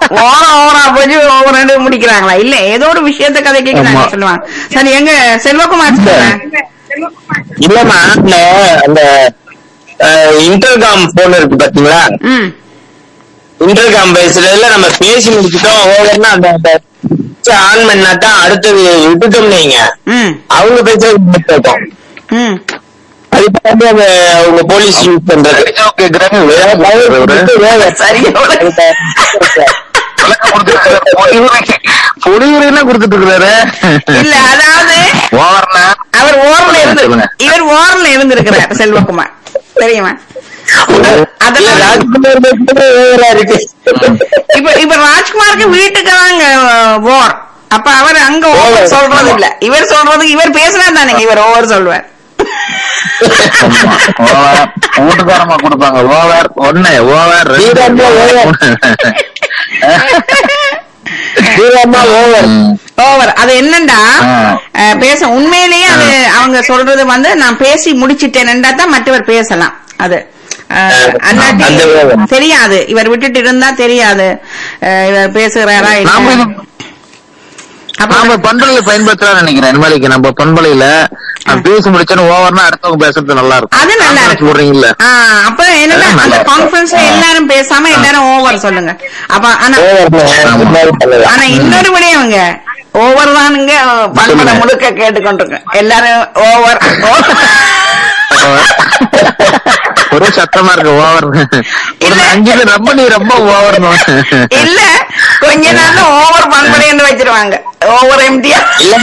ஓரம் ஓரா போய் ஓவர் ரெண்டு முடிக்கிறாங்களா இல்ல ஏதோ ஒரு விஷயத்த கதை கேட்கிறாங்க ஆமா. சொல்லுவாங்க சரி எங்க செல்வகுமார் சொல்லுங்க. இல்லம்மா அந்த அந்த இன்டர்காம் போன் இருக்கு பாத்தீங்களா ம் இன்டர்காம் பேசுறதுல நம்ம பேசி முடிச்சிட்டோம் ஓவர்னா அந்த ஆன் பண்ணா தான் அடுத்தது விட்டுட்டோம் நீங்க ம் அவங்க பேசுறது கேட்கும் ம் அதுக்கு வந்து அந்த அவங்க போலீஸ் யூஸ் பண்றது கேக்குறாங்க சரி பொடியுரைனா கொடுத்துட்டு இருக்கிறாரு இல்ல அதாவது ஓவர்னா அவர் ஓரம்ல இருந்து சொல்லுங்க. இவர் ஓரம்ல இருந்திருக்கிறார் செல்வகுமார் தெரியுமா அதெல்லாம் ராஜ்குமார் பேசுறது ஓவரா இருக்கு இப்ப இப்ப ராஜ்குமாருக்கு வீட்டுக்கு தாங்க ஓர் அப்ப அவர் அங்க ஓவர் Over. சொல்றது இல்ல இவர் சொல்றது இவர் பேசினா தானே இவர் ஓவர் சொல்வார் ஓவர் வீட்டுக்காரமா கொடுப்பாங்க ஓவர் ஒண்ணு over Veeramma over. Veeramma over over அது என்னண்டா ஆ. அஹ், பேச உண்மையிலேயே அது அவங்க சொல்றது வந்து நான் பேசி முடிச்சிட்டேன்டா தான் மற்றவர் பேசலாம் அது அஹ், அல்லாட்டி அந்த over. தெரியாது இவர் விட்டுட்டு இருந்தா தெரியாது அஹ், இவர் பேசுகிறாரா நாம இல்ல இது- அப்ப நாம பண்பலையில பயன்படுத்தலாம் நினைக்கிறேன் நிர்மலிக்கு நம்ம பண்பலையில நான் பேசி முடிச்சேன்னு ஓவர்னா அடுத்தவங்க பேசுறது நல்லா இருக்கும் அது நல்லா Conference இருக்கு போடுறீங்கல்ல ஆ, அப்ப என்னன்னா அதான் அந்த நல்லா கான்ஃபரன்ஸ்ல இருக்கு. எல்லாரும் பேசாம எல்லாரும் ஓவர் சொல்லுங்க அப்ப ஆனா ஓவர் ஆனா இன்னொரு விடயவங்க ஓவர் தானுங்க பண்பட சொல்லுங்க. முழுக்க கேட்டுக்கொண்டிருக்கேன் எல்லாரும் ஓவர் ஒரே சத்தமா இருக்கு ஓவர் இல்ல. அஞ்சு ரொம்ப நீ ரொம்ப ஓவர் இல்ல கொஞ்ச நாள்ல ஓவர் பண்படைன்னு வச்சிருவாங்க ஓவர் எம்டியா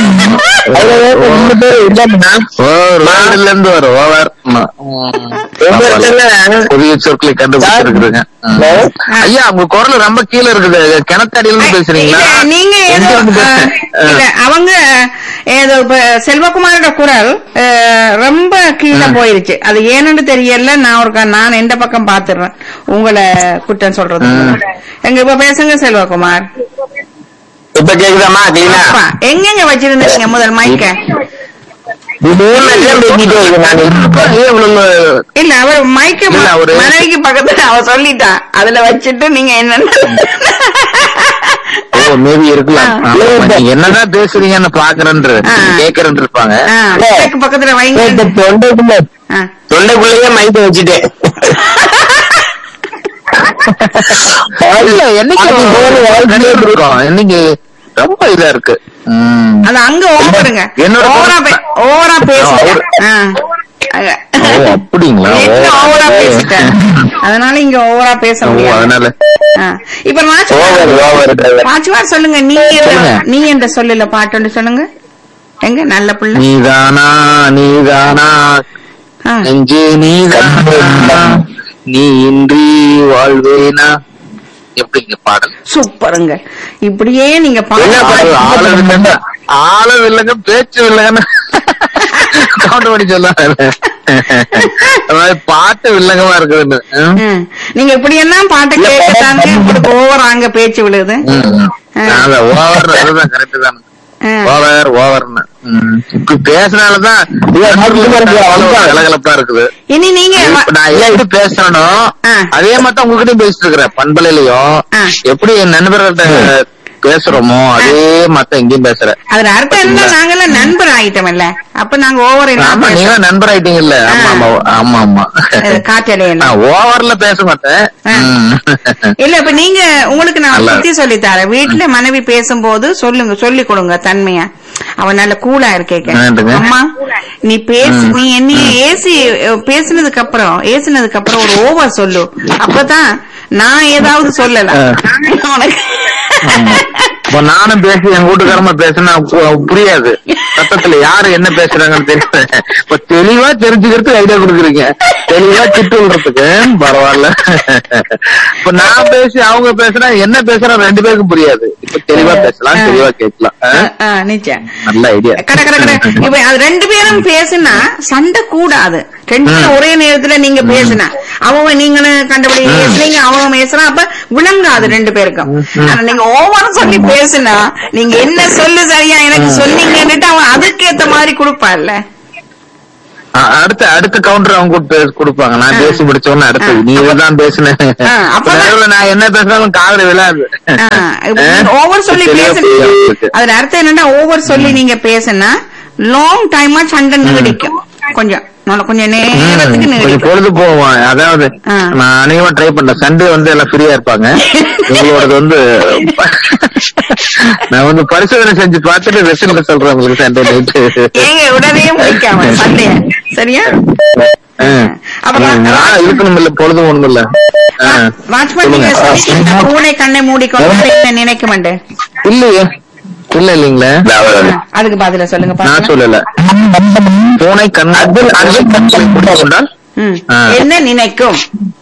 ஓவர் இருந்து வரும் ஓவர் புதிய சொற்களை கண்டுபிடிச்சிருக்குதுங்க ஐயா உங்க குரல் ரொம்ப கீழே இருக்குது கிணத்தடியில இருந்து பேசுறீங்களா இல்ல, நீங்க எங்க ஏதோ இருந்து அஹ், பேசுறீங்க? இல்ல அவங்க ஏதோ இப்ப செல்வகுமாரோட குரல் அஹ், ரொம்ப கீழே போயிருச்சு அது ஏன்னு தெரியல நான் ஒரு நான் எந்த பக்கம் பாத்துறேன் உங்களை குற்றம் சொல்றது ம். எங்க இப்ப பேசுங்க செல்வகுமார் இப்ப கேக்குதாமா கிளீனா அப்பா, எங்கெங்க வச்சிருந்தீங்க முதல் மைக்க மூணு லட்சம் பேசிட்டு வருது நான் ஏன் இவ்வளவு இல்ல அவர் மைக்க இல்ல, அவரு- மனைவிக்கு பக்கத்துல அவ சொல்லிட்டா அதுல வச்சுட்டு நீங்க என்னன்னு ஓ மேபி இருக்கலாம் ஆ. ஆமா, நீங்க என்னதான் பேசுறீங்கன்னு பாக்குறேன்ற ஆ. கேக்குறேன்னு இருப்பாங்க ஆ, மைக்கு பக்கத்துல வைங்க இப்ப தொண்டைக்குள்ள ஆ. தொண்டைக்குள்ளேயே மைக்க வச்சுட்டேன் இல்ல என்னைக்கு அது போல வாழ்க்கையே இருக்கோம் இன்னைக்கு ரொம்ப இதா இருக்கு ம். அது அங்க ஓவருங்க என்னோட ஓவரா பே- ஓவரா பேசிட்டேன் ஆ. அங்க. ஓ அப்படிங்களா நெட்ல ஓவரா ஓ. பேசிட்டேன் அதனால இங்க ஓவரா பேச ஓ, முடியாது அதனால ஆ. இப்ப over Nachumar over driver Nachumar சொல்லுங்க நீ சொல்லுங்க. நீ என்ற சொல்லல பாட்டு சொல்லுங்க எங்க நல்ல புள்ள நீதானா நீதானா ஆ. நெஞ்சே நீதானா நீ இன்றி வாழ்வேனா எப்படிங்க பாடல் சூப்பருங்க இப்படியே நீங்க என்ன பாட்டு பாடல்? ஆளம் இல்லைங்க ஆளம் இல்லைங்க பேச்சு இல்லைங்கன்னு கவுண்ட் பண்ணி சொல்லாங்க அதாவது பாட்டு வில்லங்கமா இருக்குதுன்னு ம். ம். நீங்க இப்படி எல்லாம் பாட்டு இல்ல, கேட்கத்தாங்க பாட்டு உங்களுக்கு ஓவர் அங்க பேச்சு விழுது ம், ம். அதான் ஓவர் அதுதான் கரெக்ட் தான் ஆ. ஓவர் ஓவர்னு ம். இப்படி பேசுனாலதான் கலகலப்பா இருக்குது இனி நீங்க இப்ப நான் எப்படி பேசுறேனோ ஆ. அதே மாதிரி தான் உங்ககிட்டயும் பேசிட்டு இருக்கிறேன் பண்பலையிலயும் ஆ. எப்படி என் நண்பர்கள்ட்ட பேசுறோமோ அதே மாதிரி இங்கேயும் பேசுறேன் அதுல அர்த்தம் என்ன நாங்கெல்லாம் நண்பர் ஆயிட்டோம்ல அப்ப நாங்க ஓவர் ஆமா நீங்க நண்பர் ஆயிட்டீங்கல்ல ஆமா ஆமா ஆமா ஆமா காற்றலையில நான் ஓவர்ல பேச மாட்டேன் ஆ. ம். இல்ல இப்ப நீங்க உங்களுக்கு நான் நல்லா சுத்தி சொல்லி தரேன் வீட்டுல மனைவி பேசும்போது சொல்லுங்க சொல்லி கொடுங்க தன்மையா அவன் நல்ல கூலா இருக்கேக்க என்னதுங்க? அம்மா நீ பேசு நீ என்னைய ஏசி பேசினதுக்கு அப்புறம் ஏசினதுக்கு அப்புறம் ஒரு ஓவர் சொல்லு அப்பதான் நான் ஏதாவது சொல்லலாம் உனக்கு ஆமா. இப்ப நானும் பேசி என் வீட்டுக்காரமா பேசினா பு- புரியாது சத்தத்துல யாரு என்ன பேசுறாங்கன்னு தெரியல இப்ப தெளிவா தெரிஞ்சுக்கிறதுக்கு ஐடியா கொடுக்குறீங்க தெளிவா திட்டு விடுறதுக்கு பரவாயில்ல இப்ப நான் பேசி அவங்க பேசுனா என்ன பேசுறா ரெண்டு பேருக்கும் புரியாது இப்ப தெளிவா பேசலாம் ஆ. தெளிவா கேட்கலாம் ஆ? ஆ, நிச்சயம் நல்ல ஐடியா கட கட கட இப்ப அது ரெண்டு பேரும் பேசினா சண்டை கூடாது ரெண்டு பேரும் ஒரே நேரத்துல நீங்க பேசினா அவங்க நீங்களும் கண்டபடி பேசுறீங்க அவங்க பேசுறா அப்ப விளங்காது ரெண்டு பேருக்கும் ஆனா நீங்க ஓவர் சொல்லி பேசினா நீங்க என்ன சொல்லு சரியா எனக்கு சொன்னீங்கன்னுட்டு அவன் அதுக்கேத்த மாதிரி கொடுப்பான்ல அ- அடுத்த அடுத்த கவுண்டர் அவங்க கொடுத்து- கொடுப்பாங்க நான் பேசி முடிச்ச உடனே அடுத்தது நீ இதுதான் பேசுன ஆ, அப்பதான்- நடுவுல நான் என்ன பேசினாலும் காதுல விழாது ஓவர் சொல்லி தெளிவா பேச புரியும் அவங்களுக்கு. அதுல அர்த்தம் என்னன்னா ஓவர் சொல்லி நீங்க பேசுனா லாங் டைமா சண்டை நீடிக்கும் கொஞ்சம் நல்லா கொஞ்சம் ம், நேரத்துக்கு கொஞ்சம் நீடிக்கும் பொழுது போவோம் அதாவது ஆ. நான் அநேகமா ட்ரை பண்றேன் சண்டே வந்து எல்லாம் ஃப்ரீயா இருப்பாங்க உங்களோடது வந்து நான் வந்து பரிசோதனை செஞ்சு பார்த்துட்டு ரிசல்ட் சொல்றேன் உங்களுக்கு சண்டே நைட்டு ஏங்க உடனே முடிக்காம சண்டைய சரியா அப்புறம் இருக்கணும் இல்ல பொழுதும் ஒண்ணும் இல்ல ஆ. வாட்ச்மேன் நீங்க சொல்லுங்க. சொல்லிட்டீங்க, பூனை கண்ணை மூடிக்கொண்டு என்ன நினைக்க மாட்டேன் இல்லையே இல்ல இல்லீங்களே அதுக்கு பதில சொல்லுங்க நான் பாக்கலாம். சொல்லல பூனை கண் கொண்டால் ம். ஆ. என்ன நினைக்கும்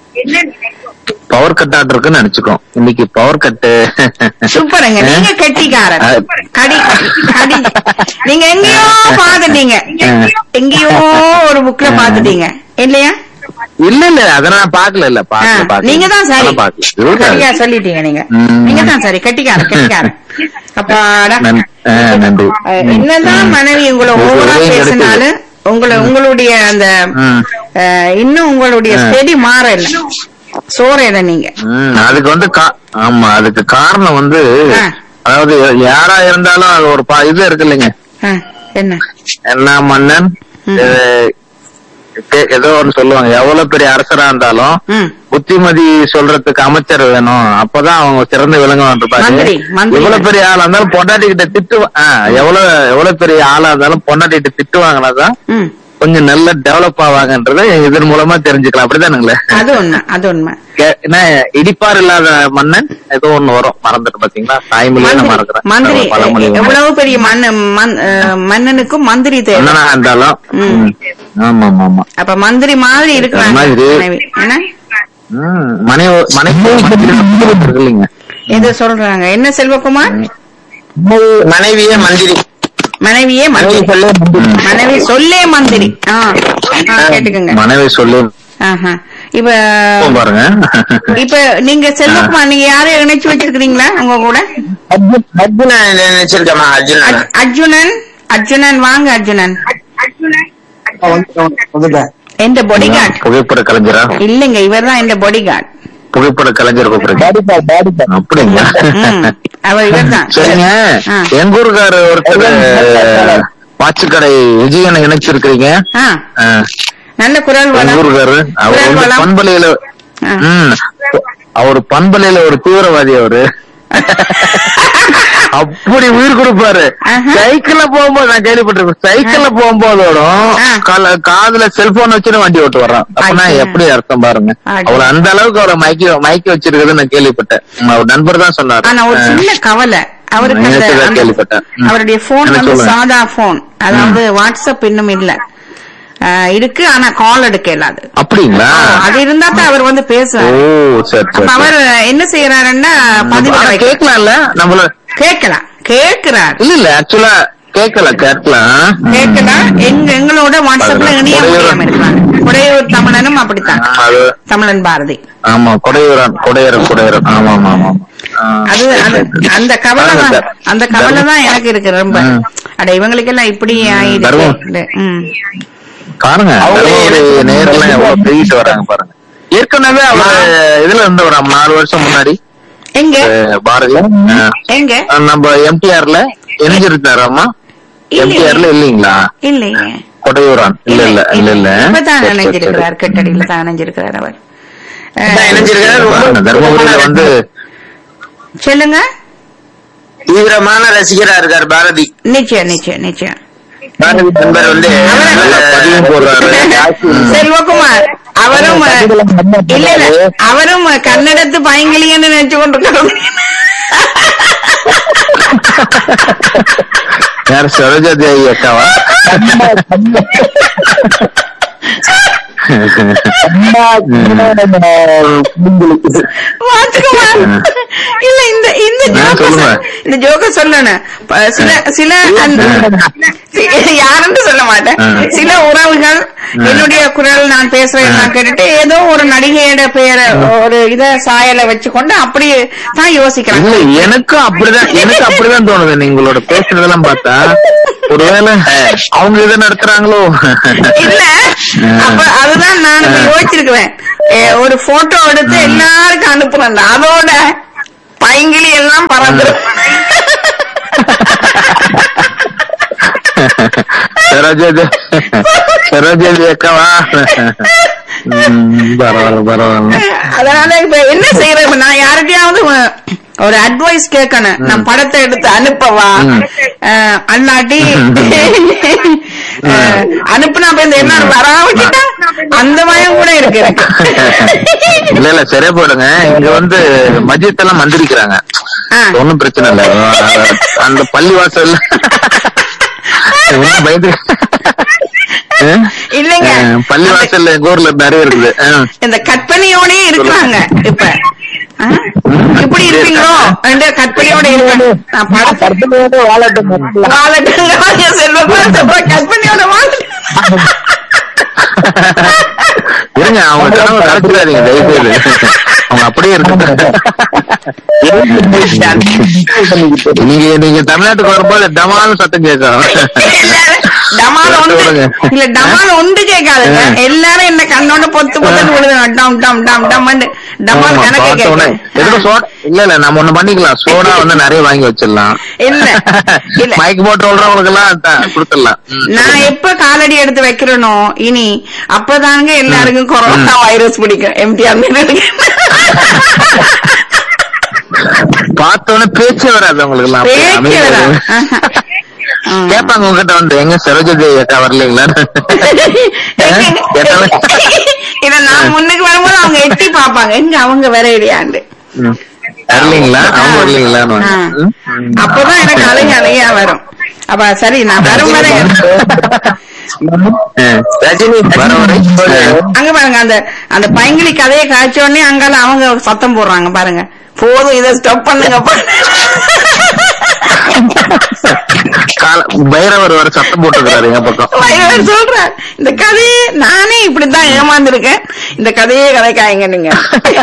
பவர் கட் ஆட் இருக்குன்னு நினைச்சுக்கோம் இன்னைக்கு பவர் கட்டு சூப்பருங்க நீங்க கெட்டிக்காரன் ஆ. கடி கடி நீங்க எங்கேயோ பாத்துட்டீங்க எங்கேயோ ஒரு புக்ல பாத்துட்டீங்க இல்லையா இல்ல இல்ல அத நான் பாக்கல இல்ல ஆ, பாக்கல பாக்கல நீங்க தான் சரி அதெல்லாம் பாக்கல. சரியா சொல்லிட்டீங்க நீங்க ம். நீங்க தான் சரி கெட்டிக்காரன் கெட்டிக்காரன் அப்பாடா நன்- ஆ, நன்றி அஹ், என்னதான் மனைவி உங்களை ஒரு ஓவரா உதவி பேசினாலும் உங்களை உங்களுடைய அந்த ம். அஹ், இன்னும் உங்களுடைய ஆ. ஸ்டெடி மாறல சோறையில நீங்க ம், அதுக்கு வந்து கா- ஆமா அதுக்கு காரணம் வந்து ஆ. அதாவது யாரா இருந்தாலும் அது ஒரு பா- இது இருக்கு இல்லைங்க ஆ, என்ன என்ன மன்னன் ம். அஹ், ஏ- ஏதோ ஒண்ணு சொல்லுவாங்க எவ்வளவு பெரிய அரசரா இருந்தாலும் ம் புத்திமதி சொல்றதுக்கு அமைச்சர் வேணும் அப்பதான் அவங்க சிறந்து விளங்குவான் மந்திரி, மந்திரி. எவ்வளவு பெரிய ஆளா இருந்தாலும் பொண்டாட்டி கிட்ட திட்டு ஆ, எவ்வளவு எவ்வளவு பெரிய ஆளா இருந்தாலும் பொண்டாட்டி கிட்ட திட்டுவாங்கன்னாதான் ம் கொஞ்சம் நல்லா டெவலப் ஆவாங்கன்றத இதன் மூலமா தெரிஞ்சுக்கலாம் அப்படிதானுங்களே அது உண்மை அது உண்மை கே- என்ன இடிப்பார் இல்லாத மன்னன் ஏதோ ஒண்ணு வரும் மறந்துட்டு பாத்தீங்களா தாய்மொழியே நான் மந்திரி மறக்கிறேன் மந்திரி பழமொழி ஒண்ணு. எவ்வளவு பெரிய மன்ன மன்- அஹ், மன்னனுக்கும் மந்திரி தேவை மன்னனா இருந்தாலும் ம். ம். ஆமா ஆமா ஆமா அப்ப மந்திரி மாதிரி இருக்கிறாங்க மாதிரி. மனைவி. என்ன ம். மனைவி மனைவி மந்திரி இருக்கு இல்லைங்க எது சொல்றாங்க என்ன செல்வகுமார் மனைவியே மந்திரி மனைவியே மந்திரி மனைவி சொல்லே மந்திரி மனைவி சொல்லே மந்திரி ஆ ஆ, கேட்டுக்கோங்க மனைவி சொல்லு ஆஹா. இப்ப பாருங்க இப்ப நீங்க செல்வகுமார் நீங்க யாரையும் இணைச்சு வச்சிருக்கீங்களா உங்க கூட அர்ஜுன் அர்ஜுனா நினைச்சிருக்கமா அர்ஜுனா அர்ஜ்- அர்ஜுனன் அர்ஜுனன் வாங்க அர்ஜுனன் எந்த பொடி கார்டு புகைப்பட கலைஞரா இல்லைங்க இவர் தான் எந்த பொடி கார்டு புகைப்பட கலைஞர் கூப்பிடுறீங்க அப்படிங்களா அவர் இவர் தான் சரிங்க ஆ. எங்க ஊருக்காரு ஒருத்தர் வாட்சுக்கடை விஜயனை இணைச்சிருக்கிறீங்க ஆ, ஆ. நல்ல குரல் எங்க வளம் ஊருக்காரு அவர் குரல் வந்து வளம் பண்பலையில ஆ. ம் அவர் பண்பலையில ஒரு தீவிரவாதி அவரு அப்படி உயிர் கொடுப்பாரு ஆஹா. சைக்கிள்ல போகும்போது நான் கேள்விப்பட்டிருக்கேன் சைக்கிள்ல போகும்போதோட ஆ. கால- காதுல செல்போன் வச்சுட்டு வண்டி ஓட்டு வர்றான் அப்பனா ஐயா. எப்படி அர்த்தம் பாருங்க அடி. அவர் அந்த அளவுக்கு அவரை மயக்கி மயக்கி வச்சிருக்குதுன்னு நான் கேள்விப்பட்டேன் ம், அவர் நண்பர் தான் சொன்னாரு ஆனா ஒரு ஆ. சின்ன கவலை அவருக்கு அந்த- நேத்து தான் அந்த- கேள்விப்பட்டேன். ம். அவருடைய போன் என்ன வந்து சொல்லுங்க. சாதா போன் அதாவது வாட்ஸ்அப் இன்னும் இல்ல ஆ, இருக்கு ஆனா கால் எடுக்க இயலாது அப்படிங்களா அது இருந்தா தான் அவர் வந்து ஓ பேசுவார் சரி அப்ப சரி அவர் என்ன செய்யறாருன்னா பதிவு ஆனா வைக்க- கேட்கலாம்ல நம்மள கேட்கலாம் கேட்கிறார் இல்ல இல்ல ஆக்சுவலா கேட்கல கேட்கலாம் கேட்கலாம் எங்க எங்களோட வாட்ஸ்அப்ல அதுதான். இணைய கொடையூர். முடியாம இருக்கிறாங்க கொடையூர் தமிழனும் அப்படித்தான் ஆ, அது தமிழன் பாரதி ஆமா கொடையூரன் கொடையரன் கொடையரன் ஆமா ஆமா ஆமா ஆ. அது அது அந்த கவலை தான் தர்மம். அந்த கவலை தான் எனக்கு இருக்கு ரொம்ப ம். அட இவங்களுக்கெல்லாம் இப்படி தர்மம். ஆயிடுச்சு ம். பாருங்க தருமபுரி நேரெல்லாம் எவ்வளவு பெருகிட்டு வராங்க பாருங்க ஏற்கனவே அவர் இதுல இருந்து ஒரு நாலு வருஷம் முன்னாடி எங்க அஹ், பாரதி ஆ. எங்க அஹ், நம்ம எம்டிஆர்ல இணைஞ்சிருந்தாராமா இல்லையே. எம்டிஆர்ல இல்லீங்களா இல்லையே கொடையூரான் இல்ல இல்ல இல்ல இல்ல இப்பதான் சரி, சரி, இணைஞ்சிருக்கிறார் கெட்டடியில தான் இணைஞ்சிருக்கிறார் அவர் அதான் அஹ், இணைஞ்சிருக்காரு. ரொம்ப பாருங்க, தர்மபுரியில வந்து சொல்லுங்க தீவிரமான ரசிகரா இருக்கார் பாரதி நிச்சயம் நிச்சயம் நிச்சயம் பாரதி நண்பர் வந்து நல்ல பதிவும் போடுறாரு செல்வகுமார் அவரும் இல்ல இல்ல அவரும் கன்னடத்து பயங்கலின்னு நினைச்சு கொண்டிருக்காரு யார் சரோஜா தேவி அக்காவா வாத்துக்குமார். இல்ல இந்த இந்த ஆ, ஜோக்க சொல்லுங்க. இந்த ஜோக்க சொல்லணும் ப- சில சில அந்த சி- யாருன்னு சொல்ல மாட்டேன் ஆ. சில உறவுகள் என்னுடைய குரல் நான் பேசுறேன் நான் கேட்டுட்டு ஏதோ ஒரு நடிகையோட பேரை ஒரு இத சாயலை வச்சுக்கொண்டு அப்படி தான் யோசிக்கிறாங்க இல்ல எனக்கும் அப்படிதான் எனக்கு அப்படிதான் தோணுது நீங்களோட பேசுறதெல்லாம் பார்த்தா ஒருவேளை அவங்க இதை நடத்துறாங்களோ இல்ல அப்ப அதுதான் நான் இப்ப யோசிச்சிருக்கிறேன் ஏ, ஒரு போட்டோ எடுத்து எல்லாருக்கும் அனுப்புறேன் அதோட பைங்கிலி எல்லாம் பறந்துரும் சரோஜாதி சரோஜாதி அக்காவா ம், பரவாயில்ல பரவாயில்ல அதனால இப்ப என்ன செய்யறது இப்ப நான் யார்கிட்டயாவது ஒரு அட்வைஸ் கேட்கணும் நான் படத்தை எடுத்து அனுப்பவா ம். அஹ், அல்லாட்டி அஹ், அனுப்புனா அப்ப இந்த என்ன வராவிட்டா அந்த பயம் கூட இருக்கு எனக்கு இல்ல இல்ல சரியா போடுங்க இங்க வந்து மஜித் எல்லாம் மந்திரிக்கிறாங்க ஆ. ஒண்ணும் பிரச்சனை இல்ல அந்த பள்ளி வாசல்ல ஒண்ணும் பயந்து இல்லைங்க. ஆ, பள்ளி வாசல்ல எங்க ஊர்ல நிறைய இருக்குது ஆ. இந்த கற்பனையோடே இருக்கிறாங்க இப்ப ஆ? இப்படி இருப்பீங்களோ ரெண்டு கற்பனையோட இருக்காங்க நான் படத்தை வாழட்டுங்க செல்வப்பா செல்வா கற்பனையோட வாழட்டும் இருங்க அவங்க கனவு கலைச்சிடாதீங்க தயவு செய்து அவங்க அப்படியே இருக்கு நீங்க நீங்க தமிழ்நாட்டுக்கு வரும்போது டமாலும் சத்தம் கேட்கும் டமால் ஒன்று சொல்லுங்க. இல்ல டமால் ஒன்று கேட்காதுங்க ஆ. எல்லாரும் என்ன கண்ணோட பொத்து பொத்து விழுதுங்க டம் டம் டம் டம் டமால் ஆமா, கணக்கு பார்த்த உடனே, எதுக்கு கேட்கும் சோடா இல்ல இல்ல நம்ம ஒண்ணு பண்ணிக்கலாம் சோடா வந்து நிறைய வாங்கி வச்சிடலாம் இல்ல, இல்ல. மைக் போட்டு சொல்றவங்களுக்கு எல்லாம் கொடுத்துடலாம் ம். நான் எப்ப காலடி எடுத்து வைக்கிறேனோ இனி அப்பதாங்க எல்லாருக்கும் கொரோனா வைரஸ் பிடிக்கும் எம்டிஆர் பார்த்த உடனே பேச்சே வராது உங்களுக்கு எல்லாம் அப்படியே பேச்சு அமைதியா வரா. இருக்கும். ஆஹா. ஆ. கேட்பாங்க உங்ககிட்ட வந்து எங்க சரோஜதி அக்கா வரலீங்களா கேட்டாலே இத நான் முன்னுக்கு வரும்போது அவங்க எட்டி பாப்பாங்க எங்க அவங்க வேற இல்லையாண்டு ம். வரலீங்களா அவங்க வரலீங்களான்னு ஆ. ம். அப்பதான் எனக்கு அலைங்க அலையா வரும் அப்ப சரி நான் வரும் வரை ஆ. ரஜினி வர வரை அங்க பாருங்க அந்த அந்த பைங்கிலி கதையை காய்ச்ச உடனே அங்கால அவங்க சத்தம் போடுறாங்க பாருங்க போதும் இதை ஸ்டாப் பண்ணுங்க கால பைரவர் வர சத்தம் போட்டுக்கிறாரு என் பக்கம் இவர் சொல்றார் இந்த கதையே நானே இப்படித்தான் ஏமாந்துருக்கேன் இந்த கதையே கதைக்காயங்க நீங்க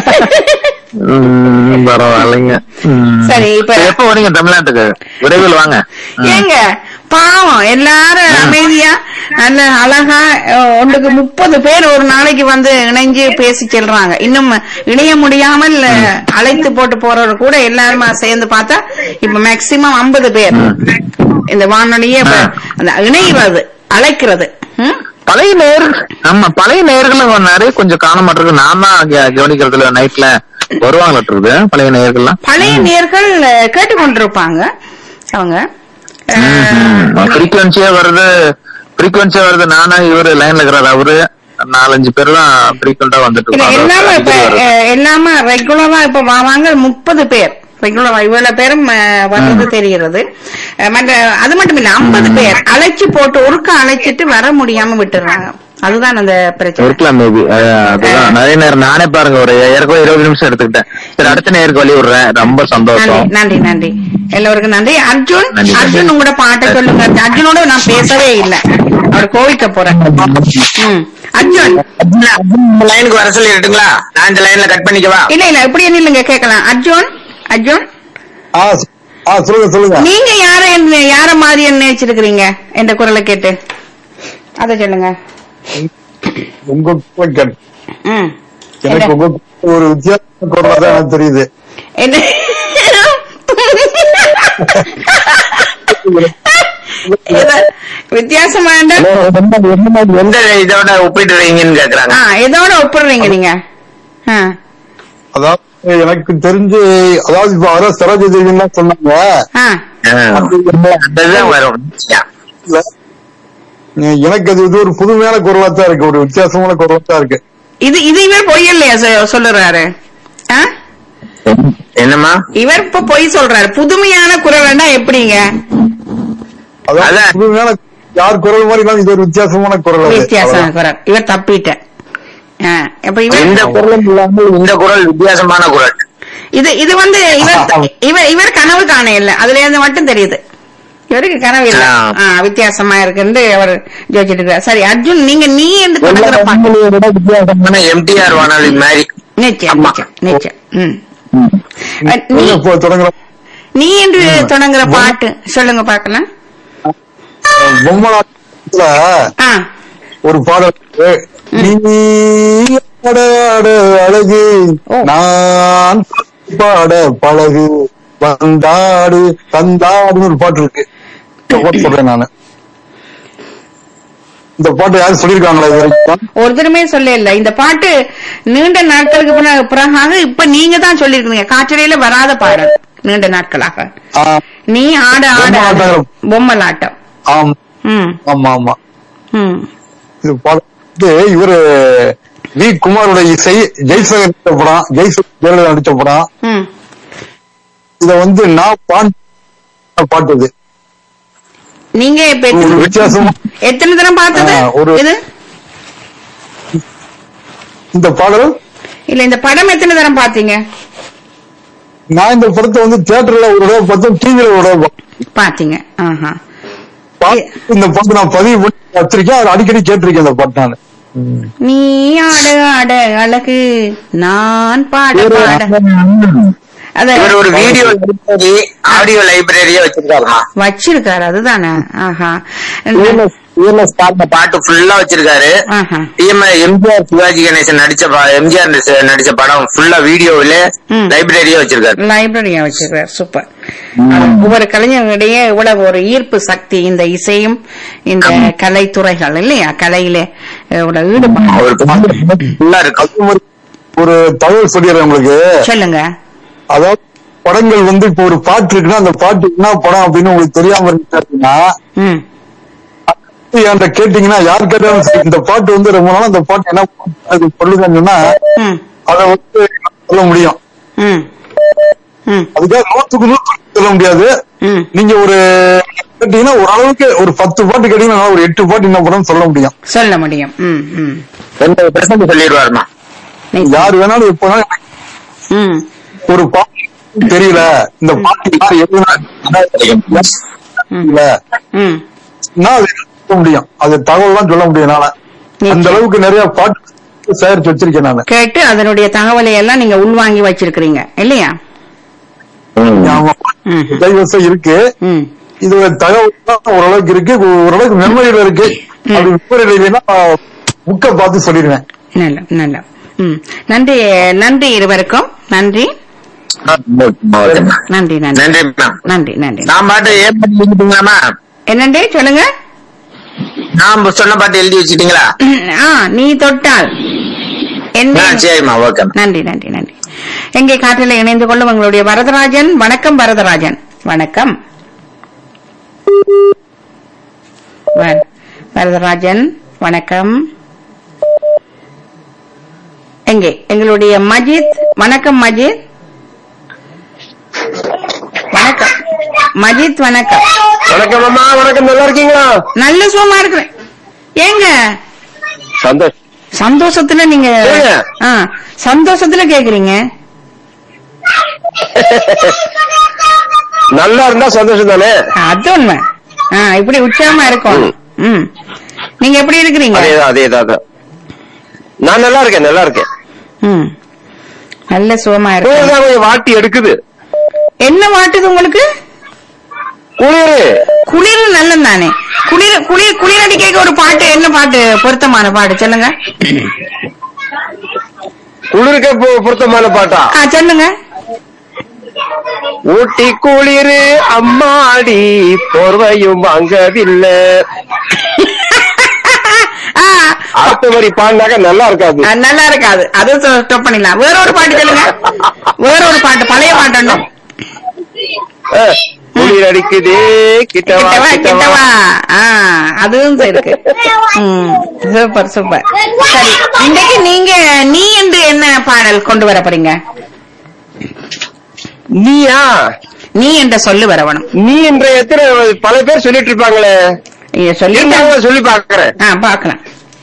ம், பரவாயில்லைங்க ம். சரி, இப்ப- எப்ப வரீங்க தமிழ்நாட்டுக்கு விரைவில் வாங்க ம். ஏங்க பாவம் எல்லாரும் அமைதியா நல்ல அழகா அஹ், ஒன்றுக்கு முப்பது பேர் ஒரு நாளைக்கு வந்து இணைஞ்சு பேசி செல்றாங்க இன்னும் இணைய முடியாமல் அஹ், அழைத்து போட்டு போறவர் கூட எல்லாருமா சேர்ந்து பார்த்தா இப்ப மேக்சிமம் ஐம்பது பேர் இந்த வானொலியே இப்ப அந்த இணைகிறது அழைக்கிறது ம்? பழைய நேர் ஆமா பழைய நேர்கள் நிறைய கொஞ்சம் காண மாட்டிருக்கு நான் தான் கே- கவனிக்கிறதுல நைட்ல வருவாங்களாட்டு இருக்குது பழைய நேர்கள்லாம் பழைய நேர்கள் அஹ், கேட்டுக்கொண்டிருப்பாங்க அவங்க அஹ், ஃப்ரீக்வன்சியா வருது ஃப்ரீக்வன்சியா வருது நானா இவரு லைன்ல இருக்கிறாரு அவரு நாலஞ்சு பேர் தான் ஃப்ரீக்வெண்டா வந்துட்டு இல்ல இருக்காங்க. எல்லாமே இப்ப அடிக்கடி வருது. அஹ், எல்லாமே ரெகுலரா இப்ப வா- வாங்க முப்பது பேர் ரெகுலரா இவ்வளவு பேரும் அஹ், வர்றது தெரிகிறது அஹ், மற்ற அது மட்டும் இல்ல ஐம்பது பேர் அழைச்சு போட்டு ஒருக்க அழைச்சிட்டு வர முடியாம விட்டுறாங்க அதுதான் அந்த பிரச்சனை இருக்கலாம் மேபி அதுதான் நிறைய நேரம் நானே பாருங்க ஒரு ஏற்கனவே இருபது நிமிஷம் எடுத்துக்கிட்டேன் சரி அடுத்த நேருக்கு வழி விடுறேன் ரொம்ப நன்றி சந்தோஷம் நன்றி நன்றி எல்லோருக்கும் நன்றி அர்ஜுன் நன்றி, நன்றி. அர்ஜுன் உங்களோட பாட்டை சொல்லுங்க அர்ஜுனோட நான் பேசவே இல்லை அவர் கோவிக்க போறேன் ம். அர்ஜுன் லைனுக்கு வர சொல்லிட்டுங்களா நான் இந்த லைன்ல கட் பண்ணிக்கவா இல்ல இல்ல இப்படி இல்லைங்க கேட்கலாம் அர்ஜுன் அர்ஜுன் ஆ சொ- ஆ சொல்லுங்க சொல்லுங்க நீங்க யார என்ன யார மாதிரி நினைச்சிருக்கிறீங்க என்ற குரலை கேட்டு அத சொல்லுங்க உங்க குரல் கேட்டு ம். எனக்கு என்ன- உங்க குரல் ஒரு வித்தியாசமான குரலா தான் எனக்கு தெரியுது என்ன ஏதோ வித்தியாசமா இருந்தா- எந்த இதோட ஒப்பிட்டுறீங்கன்னு கேக்குறாங்க ஆ எதோட ஒப்பிடுறீங்க நீங்க ஆ. அதாவது எனக்கு தெரிஞ்சு அதாவது இப்ப வர சரோஜ தேவின்னு தான் சொன்னாங்க ஆ. அதுதான் வரும் இல்ல, எனக்கு அது இது ஒரு புதுமையான குரலா தான் இருக்கு ஒரு வித்தியாசமான குரலா தான் இருக்கு இது இது இவர் பொய் இல்லையா சொ- சொல்லுறாரு ஆ? என்னம்மா இவர் இப்ப பொய் சொல்றாரு புதுமையான குரல்னா எப்படிங்க அதாவது அதான். புதுமையான யார் குரல் மாதிரி இல்லாம இது ஒரு வித்தியாசமான குரல் அது. வித்தியாசமான குரல் இவர் தப்பிட்ட ஆ, அப்ப இவர் எந்த குரலும் இல்லாமல் இந்த குரல் வித்தியாசமான குரல் இது இது வந்து இவர் இவர் இவர் கனவு காண இல்ல அதுல இருந்து மட்டும் தெரியுது இவருக்கு கனவு இல்ல ஆ. ஆ, வித்தியாசமா இருக்குன்னு அவர் ஜோதிச்சிட்டு இருக்காரு சரி அர்ஜுன் நீங்க நீ என்று தொடங்குற பாட்டு வித்தியாசமான எம்டிஆர் வானொலி மாதிரி நிச்சயம் ஆமா. நிச்சயம் நிச்சயம் ம். அஹ், நீ இப்போ தொடங்குற நீ என்று தொடங்குற பாட்டு சொல்லுங்க பாக்கலாம் பொம்மலாட்டத்துல ஆ ஒரு பாடல் இருக்கு. நீ ஆட ஆட அழகு ஓ. நான் பாட பழகு வந்தாடு தந்தாடுன்னு ஒரு பாட்டு இருக்கு இந்த பாட்டு சொல்றேன் நானு இந்த பாட்டு யாரும் சொல்லியிருக்காங்களா இது வரைக்கும் ஒருத்தருமே சொல்ல இல்ல இந்த பாட்டு நீண்ட நாட்களுக்கு பிற- பிறகாக இப்ப நீங்க தான் சொல்லிருக்கீங்க காற்றலையில வராத பாடல் நீண்ட நாட்களாக ஆ, நீ ஆட ஆட ஆட. பொம்மலாட்டம். பொம்மலாட்டம் ஆம் ம் ஆமா ஆமா ம் இது பாடம் வந்து இவரு வி குமாரோட இசை ஜெய்சங்கர் நடிச்ச படம் ஜெய்சங்கர் ஜெயலலிதா நடிச்ச படம் ம் இத வந்து நான் பான் பாட்டு இது நீங்க இப்ப ஒரு எத்தனை வித்தியாசம் எத்தனை தரம் பார்த்தது ஆ, ஒரு- இது இந்த பாடல் இல்ல இந்த படம் எத்தனை தரம் பாத்தீங்க நான் இந்த படத்தை வந்து தியேட்டர்ல ஒரு தடவை பார்த்தேன் டிவில ஒரு தடவை பார்த்தேன். பாத்தீங்க ஆஹா பார்த்து இந்த பாட்டு நான் பதிவு பண்ணி வச்சிருக்கேன் அதை அடிக்கடி கேட்டிருக்கேன் இந்த பாட்டு நான் நீ ஆட ஆட அழகு நான் பாட பாட அத இவர் ஒரு வீடியோ லைப்ரரி ஆடியோ லைப்ரரியே வச்சிருக்காருமா வச்சிருக்காரு அதுதானே ஆஹா டிஎம்எஸ் பாடின பாட்டு ஃபுல்லா வச்சிருக்காரு ஆஹா டிஎம்எஸ் எம்ஜிஆர் சிவாஜி கணேசன் நடிச்ச பா- எம்ஜிஆர் நடிச்ச- நடிச்ச படம் ஃபுல்லா வீடியோவில ம். லைப்ரரியே வச்சிருக்காரு லைப்ரரியா வச்சிருக்காரு சூப்பர் ஒவ்வொரு கலைஞர்களிடையே இவ்வளவு ஒரு ஈர்ப்பு சக்தி இந்த இசையும் இந்த கலைத்துறைகள் இல்லையா கலையில இவ்வளவு ஈடுபாடு அவருக்கு ஃபுல்லா இருக்கு அது ஒரு- ஒரு தகவல் சொல்லிடுறேன் உங்களுக்கு சொல்லுங்க அதாவது படங்கள் வந்து இப்போ ஒரு பாட்டு இருக்குன்னா அந்த பாட்டு என்ன படம் அப்படின்னு உங்களுக்கு தெரியாம இருந்துச்சுன்னா ம் என்கிட்ட கேட்டீங்கன்னா யார் கேட்டாலும் சரி, இந்த பாட்டு வந்து ரொம்ப நாளா அந்த பாட்டு என்ன பாட்டு அது சொல்லுங்கன்னு சொன்னா ம் அதை வந்து சொல்ல முடியும் ம் ம் அதுக்காக நூத்துக்கு நூறு சொல்ல முடியாது ம் நீங்க ஒரு கேட்டீங்கன்னா ஓரளவுக்கு ஒரு பத்து பாட்டு கேட்டீங்கன்னா என்னால ஒரு எட்டு பாட்டு என்ன படம் சொல்ல முடியும் சொல்ல முடியும் ம் ம் எண்பது பெர்சன்ட் சொல்லிடுவாருமா நிச்சயம். யார் வேணாலும் எப்ப வேணாலும் எனக்கு ம் ஒரு பாட்டு தெரியல இந்த பாட்டு யார் எழுதுனா தெரியல ம் நான் அதை சொல்ல முடியும் அது தகவல் தான் சொல்ல முடியும் என்னால அந்த அளவுக்கு நிறைய பாட்டு சேகரிச்சு வச்சிருக்கேன் நானு கேட்டு அதனுடைய தகவலை எல்லாம் நீங்க உள்வாங்கி வச்சிருக்கிறீங்க இல்லையா ஆமா. ம் கைவசம் இருக்கு ம் இது ஒரு தகவல் தான் ஓரளவுக்கு இருக்கு ஓரளவுக்கு மெமரியில இருக்கு அப்படி மெமரியில இல்லைன்னா புக்கை பார்த்து சொல்லிடுவேன் நல்ல நல்ல ம் நன்றி நன்றி இருவருக்கும் நன்றி நன்றி நன்றி நன்றி மேம் நன்றி நன்றி நான் பாட்டு ஏன் பாட்டு எழுதிட்டீங்களாமா என்னண்டே சொல்லுங்க நான் சொன்ன பாட்டு எழுதி வச்சுட்டீங்களா ஆ நீ தொட்டால் என்ன ஆ, சரிம்மா ஓகே நன்றி நன்றி நன்றி எங்கே காற்றில் இணைந்து கொள்ளும் உங்களுடைய வரதராஜன் வணக்கம் வரதராஜன் வணக்கம் வ- வரதராஜன் வணக்கம் எங்கே எங்களுடைய மஜித் வணக்கம் மஜித் வணக்கம் மஜித் வணக்கம் வணக்கம் அம்மா வணக்கம் நல்லா இருக்கீங்களா நல்ல சுகமா இருக்கிறேன் ஏங்க சந்தோஷம் சந்தோஷத்துல நீங்க ஏங்க? ஆ, சந்தோஷத்துல கேக்குறீங்க நல்லா இருந்தா சந்தோஷம் தானே அது உண்மை ஆ, இப்படி உற்சாகமா இருக்கும் ம் நீங்க எப்படி இருக்கிறீங்க அதேதான் அதேதான் அதான். நான் நல்லா இருக்கேன் நல்லா இருக்கேன் ம் நல்ல சுகமா இருக்கு குளிர் கொஞ்சம் வாட்டி எடுக்குது என்ன வாட்டுது உங்களுக்கு குளிர் குளிர் நல்லது தானே குளிர் குளிர் குளிரடி கேட்க ஒரு பாட்டு என்ன பாட்டு பொருத்தமான பாட்டு சொல்லுங்க குளிருக்கு பொ- பொருத்தமான பாட்டா ஆ சொல்லுங்க ஊட்டி குளிரு அம்மாடி போர்வையும் வாங்கவில்லை ஆ, அடுத்த வரி பாடினாக்க நல்லா இருக்காது ஆ, நல்லா இருக்காது அது ஸ்டாப் பண்ணிடலாம் வேற ஒரு பாட்டு சொல்லுங்க வேற ஒரு பாட்டு பழைய பாட்டு ஒண்ணு அஹ், குளிர் அடிக்குதே கிட்டவா கிட்டவா கிட்டவா கிட்டவா ஆ அதுவும் இருக்கு ம் சூப்பர் சூப்பர் சரி இன்னைக்கு நீங்க நீ என்று என்ன பாடல் கொண்டு வர போறீங்க நீயா நீ என்ற சொல்லு வரவணும் நீ என்ற எத்தனை பல பேர் சொல்லிட்டு இருப்பாங்களே நீங்க சொல்லி இருந்தாலும் சொல்லி பாக்குறேன் ஆ பாக்கலாம்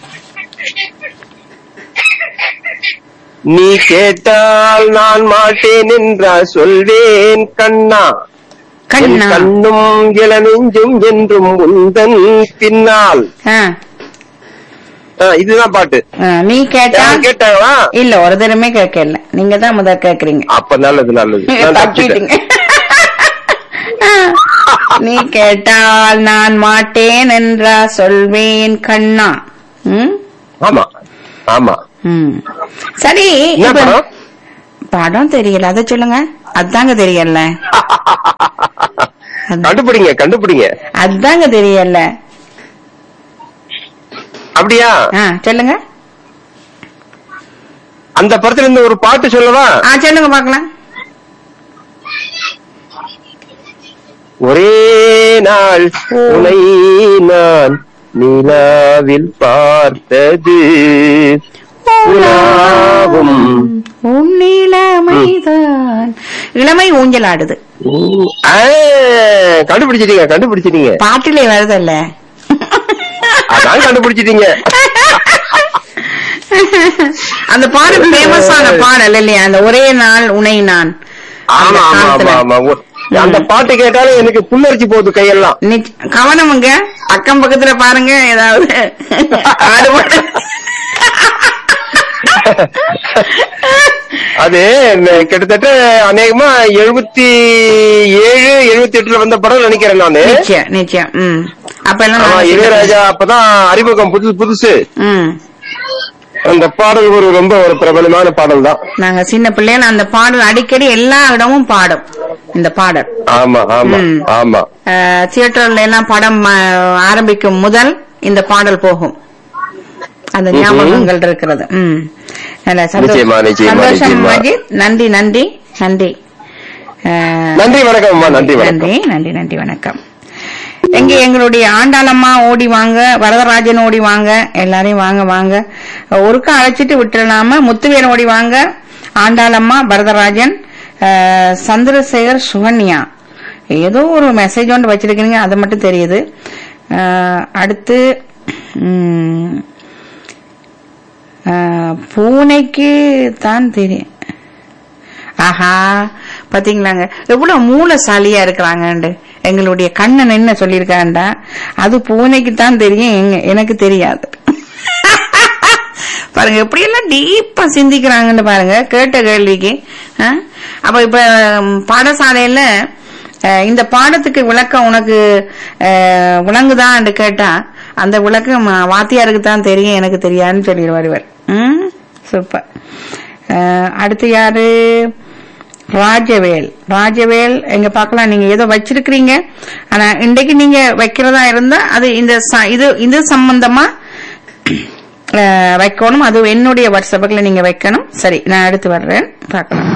நீ கேட்டால் நான் மாட்டேன் என்றால் சொல்வேன் கண்ணா என் கண்ணா கண்ணும் இளநெஞ்சும் என்றும் உந்தன் பின்னால் ஆ, ஆ, இதுதான் பாட்டு ஆ, நீ கேட்டா யாரும் கேட்டாங்களா இல்ல ஒரு தடமே கேட்கல நீங்க தான் முதல் கேக்குறீங்க அப்ப நல்லது நல்லது நான் தப்பிச்சிட்டேன் தப்பிட்டீங்க ஆ, நீ கேட்டால் நான் மாட்டேன் என்றா சொல்வேன் கண்ணா ம் ஆமா ஆமா ம் சரி என்ன இப்ப படம் படம் தெரியல அத சொல்லுங்க அதாங்க தெரியல கண்டுபிடிங்க கண்டுபிடிங்க அதாங்க தெரியல அப்படியா ஆ சொல்லுங்க அந்த படத்துல இருந்து ஒரு பாட்டு சொல்லவா ஆ சொல்லுங்க பாக்கலாம் ஒரே நாள் உனை நான் நிலாவில் பார்த்தது உலாவும் உன் இளமைதான் இளமை ஊஞ்சல் ஆடுது ஆ, கண்டுபிடிச்சிட்டீங்க கண்டுபிடிச்சிட்டீங்க பாட்டிலே வருதல்ல அதான் கண்டுபிடிச்சிட்டீங்க அந்த பாடல் ஃபேமஸான பாடல் இல்லையா அந்த ஒரே நாள் உனை நான் அந்த ஆமா ஆமா காலத்துல. ஆமா ஆமா ஒ- அந்த பாட்டு கேட்டாலும் எனக்கு புல்லரிச்சு போகுது கையெல்லாம் நிச்ச- கவனமுங்க அக்கம் பக்கத்துல பாருங்க ஏதாவது ஆடுபாடு. அது ந- கிட்டத்தட்ட அநேகமா எழுபத்தி ஏழு எழுபத்தி எட்டுல வந்த படம் நினைக்கிறேன் நானு நிச்சயம் நிச்சயம் ம் அப்ப எல்லாம் ஆமா நாங்க இளையராஜா அப்பதான் அறிமுகம் புதுசு புதுசு ம் அந்த பாடல் ஒரு ரொம்ப ஒரு பிரபலமான பாடல் தான் நாங்க சின்ன பிள்ளைகள் அந்த பாடல் அடிக்கடி எல்லா இடமும் பாடும் இந்த பாடல் ஆமா ஆமா ம். ஆமா அஹ், தியேட்டர்ல எல்லாம் படம் அஹ், ஆரம்பிக்கும் முதல் இந்த பாடல் போகும் அந்த ஞாபகங்கள் இருக்கிறது ம் நல்ல சந்தோஷம். நிச்சயமா, நிச்சயமா, சந்தோஷம் நிச்சயமா. மஜித் நன்றி நன்றி நன்றி அஹ், நன்றி வணக்கம் அம்மா நன்றி வணக்கம் நன்றி நன்றி நன்றி வணக்கம் எங்க எங்களுடைய ஆண்டாளம்மா ஓடி வாங்க வரதராஜன் ஓடி வாங்க எல்லாரையும் வாங்க வாங்க ஒருக்கா அழைச்சிட்டு விட்டுறலாம முத்துவேல் ஓடி வாங்க ஆண்டாளம்மா வரதராஜன் அஹ், சந்திரசேகர் சுகன்யா ஏதோ ஒரு மெசேஜ் ஒன்று வச்சிருக்கீங்க அது மட்டும் தெரியுது அஹ், அடுத்து ம், அஹ், பூனைக்கு தான் தெரியும் ஆஹா பாத்தீங்களாங்க எவ்வளவு மூலசாலியா இருக்கிறாங்கண்டு எங்களுடைய கண்ணன் என்ன சொல்லியிருக்காண்டா அது பூனைக்கு தான் தெரியும் எங்க எனக்கு தெரியாது பாருங்க எப்படி எல்லாம் டீப்பா சிந்திக்கிறாங்கன்னு பாருங்க கேட்ட கேள்விக்கு ஆ? அப்ப இப்ப ம், பாடசாலையில அஹ், இந்த பாடத்துக்கு விளக்கம் உனக்கு அஹ், விளங்குதான்னு கேட்டா அந்த விளக்கம் அஹ், வாத்தியாருக்கு தான் தெரியும் எனக்கு தெரியாதுன்னு சொல்லிடுவார் இவர் ம் சூப்பர் அஹ், அடுத்து யாரு ராஜவேல் ராஜவேல் எங்க பார்க்கலாம் நீங்க ஏதோ வச்சிருக்கிறீங்க ஆனா இன்றைக்கு நீங்க வைக்கிறதா இருந்தா அது இந்த ச- இது இது சம்பந்தமா அஹ், வைக்கணும் அது என்னுடைய வாட்ஸ்அப்புக்குள்ள நீங்க வைக்கணும் சரி நான் அடுத்து வர்றேன் பார்க்கலாம்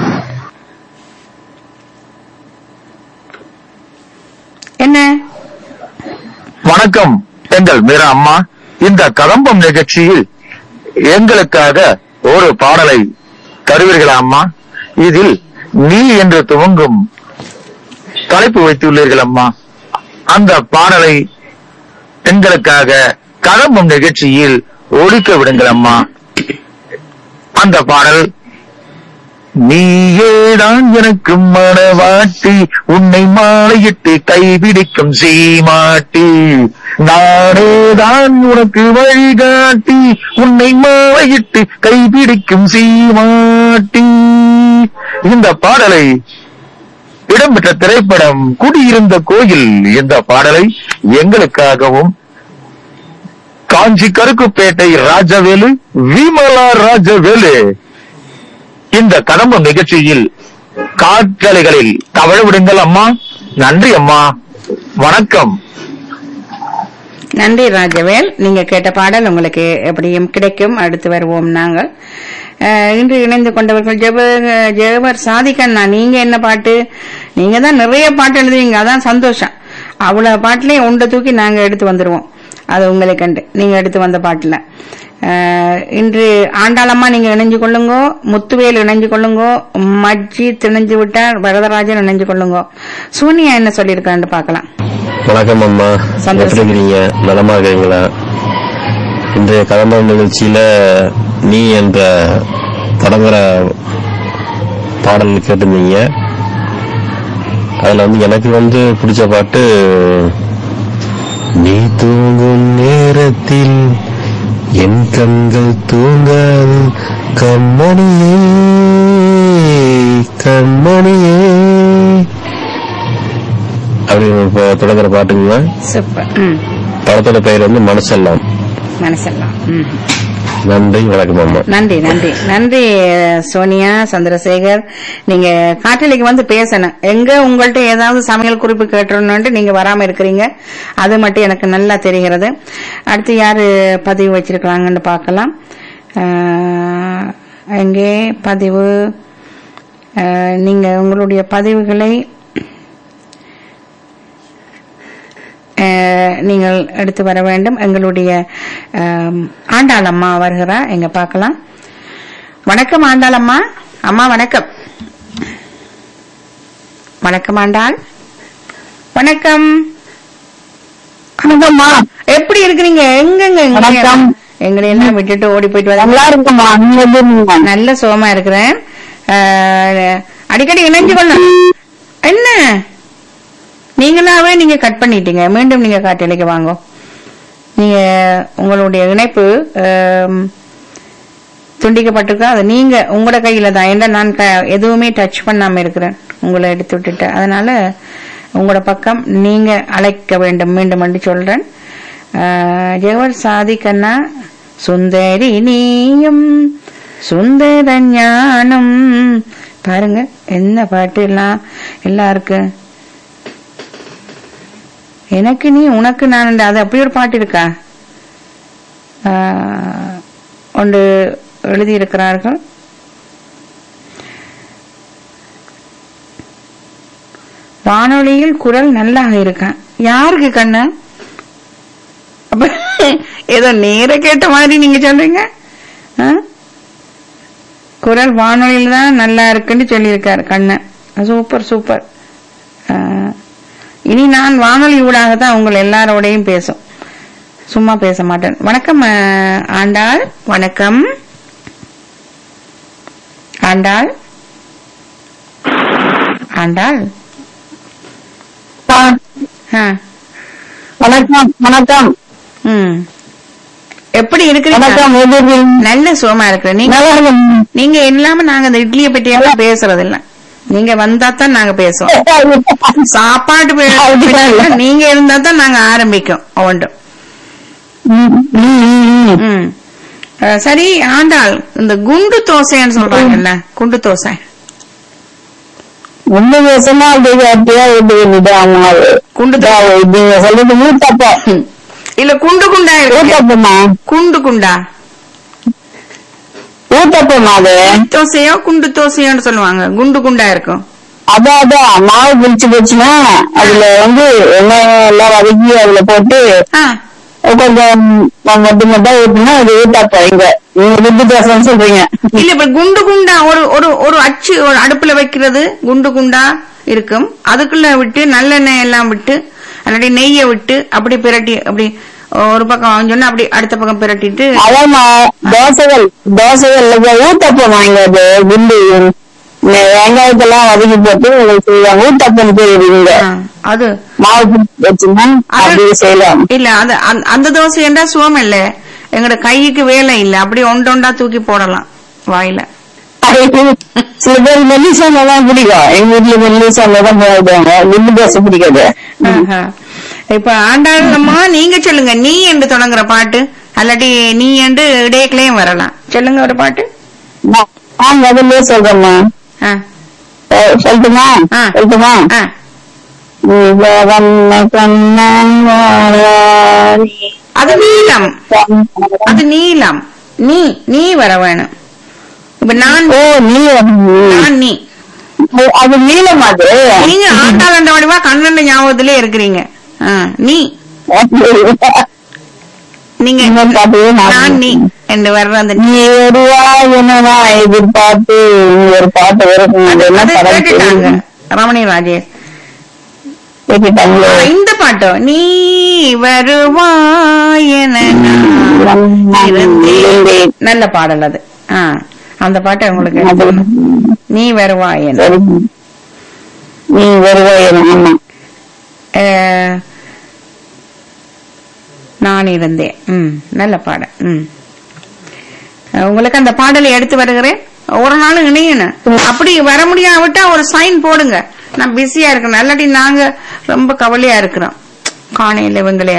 என்ன வணக்கம் எங்கள் மீரா அம்மா இந்த கதம்பம் நிகழ்ச்சியில் எங்களுக்காக ஒரு பாடலை தருவீர்களா அம்மா இதில் நீ என்று துவங்கும் தலைப்பு வைத்துள்ளீர்கள் அம்மா அந்த பாடலை எங்களுக்காக கதம்பம் நிகழ்ச்சியில் ஒழிக்க விடுங்கள் அம்மா அந்த பாடல் நீயேதான் எனக்கு மனவாட்டி உன்னை மாலையிட்டு கைபிடிக்கும் சீமாட்டி நானேதான் உனக்கு வழிகாட்டி உன்னை மாலையிட்டு கைபிடிக்கும் சீமாட்டி இந்த பாடலை இடம்பெற்ற திரைப்படம் குடியிருந்த கோயில் இந்த பாடலை எங்களுக்காகவும் காஞ்சி கருக்குப்பேட்டை ராஜவேலு விமலா ராஜவேலு இந்த கடம்பம் நிகழ்ச்சியில் காற்றலைகளில் தவழ விடுங்கள் அம்மா நன்றி அம்மா வணக்கம் நன்றி ராஜவேல் நீங்க கேட்ட பாடல் உங்களுக்கு எப்படியும் கிடைக்கும் அடுத்து வருவோம் நாங்கள் அஹ், இன்று இணைந்து கொண்டவர்கள் ஜெப ஜெகவர் சாதிக்கண்ணா நீங்க என்ன பாட்டு நீங்க தான் நிறைய பாட்டு எழுதுவீங்க அதான் சந்தோஷம் அவ்வளவு பாட்டுலயும் உண்டை தூக்கி நாங்க எடுத்து வந்துருவோம் அது உங்களை கண்டு நீங்க எடுத்து வந்த பாட்டுல அஹ், இன்று ஆண்டாளம்மா நீங்க இணைஞ்சு கொள்ளுங்க முத்துவேல் இணைஞ்சு கொள்ளுங்க மஜ்ஜித் இணைஞ்சு விட்டார் வரதராஜன் இணைஞ்சு கொள்ளுங்க சோனியா என்ன சொல்லியிருக்கான்னு பார்க்கலாம் வணக்கம் அம்மா சந்தோஷம். எப்படி இருக்கிறீங்க நலமா இருக்கீங்களா இன்றைய கலம்பரம் நிகழ்ச்சியில நீ என்ற தொடங்குற பாடல் கேட்டிருந்தீங்க அதுல வந்து எனக்கு வந்து பிடிச்ச பாட்டு நீ தூங்கும் நேரத்தில் என் கண்கள் தூங்காது கண்மணியே கண்மணியே அப்படின்னு இப்போ தொடங்குற பாட்டுங்க சூப்பர் ம் படத்தோட பெயர் வந்து மனசெல்லாம் மனசெல்லாம் ம் நன்றி வணக்கம் அம்மா நன்றி நன்றி நன்றி சோனியா சந்திரசேகர் நீங்க காற்றலைக்கு வந்து பேசணும் எங்க உங்கள்ட்ட ஏதாவது சமையல் குறிப்பு கேட்டுறணும்னு நீங்க வராம இருக்கிறீங்க அது மட்டும் எனக்கு நல்லா தெரிகிறது அடுத்து யாரு பதிவு வச்சிருக்காங்கன்னு பார்க்கலாம் ஆஹ், எங்கே பதிவு ஆஹ், நீங்க உங்களுடைய பதிவுகளை அஹ், நீங்கள் எடுத்து வர வேண்டும் எங்களுடைய ஆம், ஆண்டாளம்மா வருகிறா எங்க பார்க்கலாம் வணக்கம் ஆண்டாளம்மா அம்மா வணக்கம் வணக்கம் ஆண்டாள் வணக்கம் வணக்கம்மா எப்படி இருக்கிறீங்க எங்கெங்க எங்க வணக்கம். எங்களை எல்லாம் விட்டுட்டு ஓடி போயிட்டு வர நல்லா இருக்குமா நீங்க எப்படி இருக்கீங்க? நல்ல சுகமா இருக்கிறேன் அஹ், அடிக்கடி இணைஞ்சு கொள்ள என்ன நீங்களாவே நீங்க கட் பண்ணிட்டீங்க மீண்டும் நீங்க காட்டலைக்கு வாங்க நீங்க உங்களுடைய இணைப்பு அம், துண்டிக்கப்பட்டிருக்கா அது நீங்க உங்களோட கையில தான் ஏன்னா நான் க- எதுவுமே டச் பண்ணாம இருக்கிறேன் உங்களை எடுத்து விட்டுட்டேன் அதனால உங்களோட பக்கம் நீங்க அழைக்க வேண்டும் மீண்டும் என்று சொல்றேன் அஹ், ஜெகவர் சாதிக்கண்ணா சுந்தரி நீயும் சுந்தர ஞானம் பாருங்க என்ன பாட்டு எல்லாம் எல்லாருக்கும் எனக்கு நீ உனக்கு நான் அது அப்படி ஒரு பாட்டு இருக்கா ஆஹ், ஒன்று எழுதியிருக்கிறார்கள் வானொலியில் குரல் நல்லாக இருக்கான் யாருக்கு கண்ணு அப்ப ஏதோ நேர கேட்ட மாதிரி நீங்க சொல்றீங்க ஆ? குரல் வானொலியில் தான் நல்லா இருக்குன்னு சொல்லியிருக்காரு கண்ணன் சூப்பர் சூப்பர் ஆ. இனி நான் வானொலி ஊடாக தான் உங்கள் எல்லாரோடையும் பேசும் சும்மா பேச மாட்டேன் வணக்கம் ஆ, ஆண்டாள் வணக்கம் ஆண்டாள் ஆண்டாள் ஆ, ஆ. வணக்கம் வணக்கம் ம் எப்படி இருக்கிறீங்க வணக்கம் எப்படி இருக்கீங்க? நல்ல சுகமா இருக்கிறேன் நீங்க நல்லா இருக்கேன். நீங்க இல்லாம நாங்க இந்த இட்லியை பற்றி எல்லாம் பேசுறது இல்ல நீங்க வந்தா தான் நாங்க பேசுவோம் சாப்பாடு பே- அப்படியா? பற்றி நீங்க இருந்தா தான் நாங்க ஆரம்பிக்கும் ஒவ்வொன்றும் ம், ம், ம், ம். ம். அஹ், சரி ஆண்டாள் இந்த குண்டு தோசைன்னு சொல்றாங்கல்ல குண்டு தோசை ஒண்ணு பேசுனா அப்படியே அப்படியே விட்டு விட்டுட்டு ஆமா குண்டு இதா, நீங்க சொல்றது ஊத்தப்பம் ம். இல்ல குண்டு குண்டா இருக்கு ஊத்தப்பமா குண்டு குண்டா ஊத்தப்பமா அது தோசையோ குண்டு தோசையோன்னு சொல்லுவாங்க குண்டு குண்டா இருக்கும் அதான் அதான் மாவு பிடிச்சு போச்சுன்னா அதுல வந்து எண்ணெய் எல்லாம் வதக்கி அதுல போட்டு ஆ கொஞ்சம் மொட்டு மொட்டா ஊத்துனா அது ஊத்தாப்பம் இங்க நீங்க விட்டு பேசணும்னு சொல்றீங்க இல்ல இப்ப குண்டு குண்டா ஒரு ஒரு ஒரு அச்சு ஒரு அடுப்புல வைக்கிறது குண்டு குண்டா இருக்கும் அதுக்குள்ள விட்டு நல்லெண்ணெய் எல்லாம் விட்டு அல்லாட்டி நெய்யை விட்டு அப்படி பிரட்டி அப்படி ஒரு பக்கம் சொன்னா அப்படி அடுத்த பக்கம் பிரட்டிட்டு அதாம்மா தோசைகள் தோசைகள் ஊத்தப்பம் வாங்க அது குண்டு நெ- வெங்காயத்தெல்லாம் வதக்கி போட்டு செய்வாங்க ஊத்தப்பம் செய்வீங்க ஆ, அது மாவு பிடிச்சு வச்சுன்னா அப்படியே செய்யலாம் இல்ல அது அந்த- அந்த தோசை என்றா சுகம் இல்ல எங்கட கைக்கு வேலை இல்ல அப்படி ஒன்று ஒன்றா தூக்கி போடலாம் வாயில சில பேர் மெல்லிசாம தான் பிடிக்கும் எங்க வீட்டுல மெல்லிசாம தான் போடுவாங்க குண்டு தோசை பிடிக்காது ஆஹா. இப்ப ஆண்டாளம்மா நீங்க சொல்லுங்க நீ என்று தொடங்குற பாட்டு அல்லாட்டி நீ என்று இடையக்கிலையும் வரலாம் சொல்லுங்க ஒரு பாட்டு நான் நான் முதல்ல சொல்றேம்மா ஆ, அஹ் சொல்லட்டுமா ஆ. சொல்லட்டுமா ஆ. வண்ண கண்ணன் வாராரி அது நீலம் அது நீலம் நீ நீ வர வேணும் இப்ப நான் ஓ நீலம் நான் நீ அது நீலம் அது நீங்க ஆண்டாளண்ட வடிவா கண்ணண்ட ஞாபகத்திலே இருக்கிறீங்க ஆ, நீ நீங்க இன்னொரு பாட்டு நான் நான் நீ என்று வர்ற அந்த நீ. நீ வருவா என்னவா எதிர்பார்த்து நீ ஒரு பாட்டு வரும் அது என்ன அது படம் கேட்டுட்டாங்க தெரியும்? ரமணி ராஜேஷ் கேட்டுட்டாங்களோ ஆ, இந்த பாட்டு நீ வருவாய் என நான் இருந்தேன். நல்ல பாடல் அது ஆ, அந்த பாட்டை உங்களுக்கு அது நீ வருவாய் என சரி. நீ வருவாய் ஆமா அஹ், நான் இருந்தேன் ம் நல்ல பாடல் ம் அஹ், உங்களுக்கு அந்த பாடலை எடுத்து வருகிறேன் ஒரு நாளும் இணையணும் அப்படி வர முடியாவிட்டா ஒரு சைன் போடுங்க நான் பிஸியா இருக்கிறேன் இல்லாட்டி நாங்க ரொம்ப கவலையா இருக்கிறோம் காணையில இவங்களே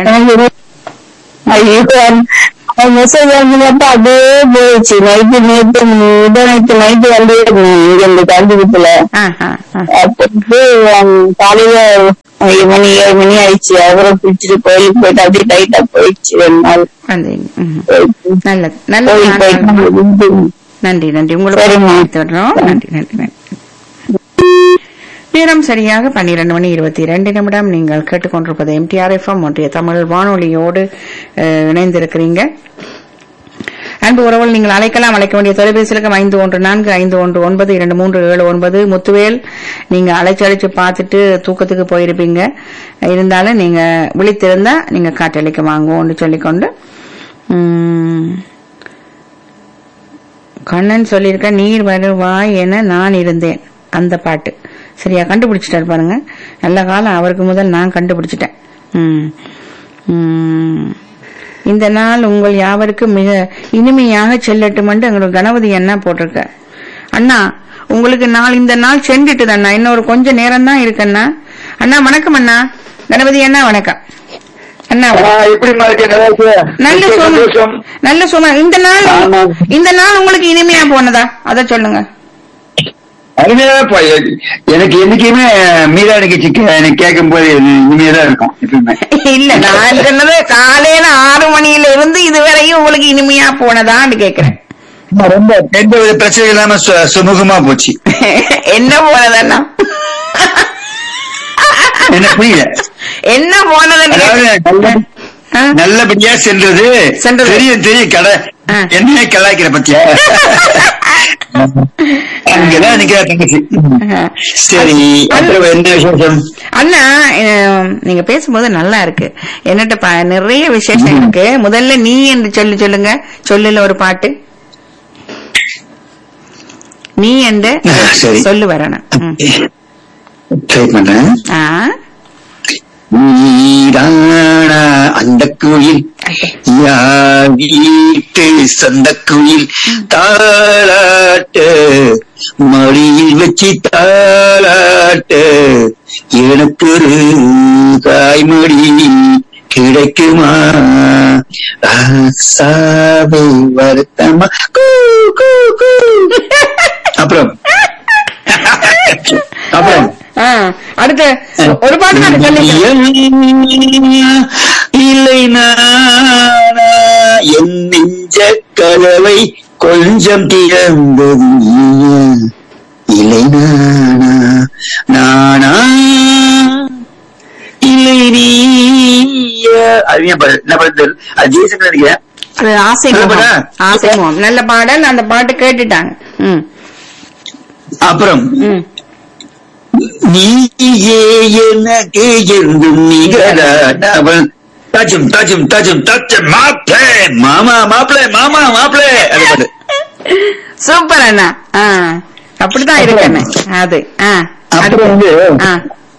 ஐயோ மெசேஜ் அனுப்பினப்ப அப்படியே போயிடுச்சு நைட்டு நேற்று நைட்டு நைட்டு வந்து இங்க இந்த காஞ்சிபுரத்துல ஆஹா, ஆ. அப்போ காலையில ஏழு மணி ஏழு மணி ஆயிடுச்சு அவரை பிடிச்சிட்டு கோயிலுக்கு போயிட்டு அப்படியே டைட்டா போயிடுச்சு ரெண்டு நாள் வந்தீங்க ம். போயிடுச்சு. நல்லது நல்ல கோயில் நாள். போயிட்டு நன்றி நன்றி உங்களுக்கு சரிம்மா. வர்றோம் நன்றி நன்றி நன்றி நேரம் சரியாக பன்னிரண்டு மணி இருபத்தி இரண்டு நிமிடம் நீங்கள் கேட்டுக்கொண்டிருப்பது எம்டிஆர் எஃப்எம் ஒன்றிய தமிழ் வானொலியோடு அஹ், இணைந்திருக்கிறீங்க அன்பு உறவுகள் நீங்கள் அழைக்கலாம் அழைக்க வேண்டிய தொலைபேசியிலுக்கு ஐந்து ஒன்று நான்கு ஐந்து ஒன்று ஒன்பது இரண்டு மூன்று ஏழு ஒன்பது முத்துவேல் நீங்க அழைச்சு அழைச்சு பார்த்துட்டு தூக்கத்துக்கு போயிருப்பீங்க இருந்தாலும் நீங்க விழித்திருந்தா நீங்க காற்றளிக்க வாங்குவோம்னு சொல்லிக்கொண்டு உம், கண்ணன் சொல்லியிருக்க நீர் வருவாய் என நான் இருந்தேன் அந்த பாட்டு சரியா கண்டுபிடிச்சிட்டாரு பாருங்க நல்ல காலம் அவருக்கு முதல் நான் கண்டுபிடிச்சிட்டேன் ம். ம். இந்த நாள் உங்கள் யாவருக்கும் மிக இனிமையாக செல்லட்டும் என்று எங்களுக்கு கணபதி அண்ணா போட்டிருக்க அண்ணா உங்களுக்கு நாள் இந்த நாள் சென்றுட்டுது அண்ணா இன்னொரு கொஞ்ச நேரம் தான் இருக்கு அண்ணா அண்ணா வணக்கம் அண்ணா கணபதி அண்ணா வணக்கம் அண்ணா வணக்கம். எப்படிமா இருக்கு நல்லா இருக்கு? நல்ல சும சந்தோஷம் நல்ல சும இந்த நாள் ஆமா. இந்த நாள் உங்களுக்கு இனிமையா போனதா அத சொல்லுங்க அருமையாப்பா எனக்கு என்னைக்குமே மீரா நிகழ்ச்சி கே- எனக்கு கேட்கும் போது இனிமையா இருக்கும் எப்பவுமே இல்ல நான் சொன்னது காலையில ஆறு மணியில இருந்து இதுவரையும் உங்களுக்கு இனிமையா போனதான்னு கேக்குறேன் ரொம்ப எந்த வித பிரச்சனை இல்லாம சு- சுமூகமா போச்சு என்ன போனதண்ணா என்ன புரியல என்ன போனதுன்னு அதாவது கேக்குறேன். நல்ல- ஆ? நல்லபடியா சென்றது சென்றது. தெரியும் தெரியும் கடை ஆ. என்ன கலாய்க்கிற பத்தியா அங்கதான் நிக்கிற தங்கச்சி சரி அப்புறம் எந்த விசேஷம் அண்ணா அஹ், நீங்க பேசும்போது நல்லா இருக்கு என்னட்ட ப- நிறைய விசேஷம் இருக்கு முதல்ல நீ என்று சொல்லி சொல்லுங்க சொல்லுல ஒரு பாட்டு நீ என்று ஆ, சரி. சொல்லு வரணும் ம். ட்ரை பண்றேன் ஆ நீரான அந்த குயில் யார் வீட்டு சொந்த குயில் தாளாட்டு மடியில் வச்சு தாளாட்டு எனக்கு ஒரு தாய்மடி கிடைக்குமா ராசாவை வருத்தமா கூ, கூ, கூ. அப்புறம் அப்புறம் ஆ, அடுத்து ஒரு பாட்டு நான் சொல்லிக்கிறேன் இல்லை நானா என் நெஞ்ச கதவை கொஞ்சம் திறந்தது நீயா? இல்லை நானா நானா இல்லை நீயா அது ஏன் பாரு- என்ன பாரு அது ஜெய்சன் நினைக்கிறேன் அது ஆசை நல்ல முகம். பாடா? ஆசை முகம் நல்ல பாடல் அந்த பாட்டு கேட்டுட்டாங்க ம் அப்புறம் ம் நீயே எனக்கு என்றும் நிகழாதவள் தாச்சும் தாச்சும் தாச்சும் தாச்சும் மாப்பிளே மாமா மாப்பிளே மாமா மாப்பிளே அது பாட்டு சூப்பர் அண்ணா ஆ அப்படிதான் இருக்கண்ணே அது ஆ அப்புறம் வந்து ஆ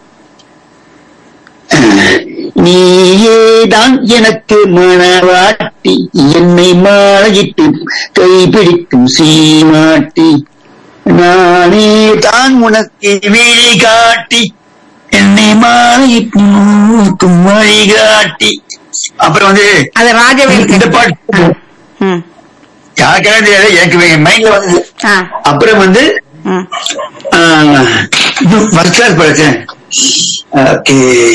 நீயே தான் எனக்கு மனவாட்டி என்னை மாலையிட்டு கைப்பிடிக்கும் சீமாட்டி நானே தான் உனக்கு விழி காட்டி என்னை மாலையிட்டு நோக்கும் வழிகாட்டி அப்புறம் வந்து அது ராஜவேல் இந்த பாட்டு ம் யாருக்கான தெரியாது எனக்கு மைண்ட்ல வந்து ஆ அப்புறம் வந்து ம் ஃபர்ஸ்ட் கிளாஸ் படிச்சேன் ஓகே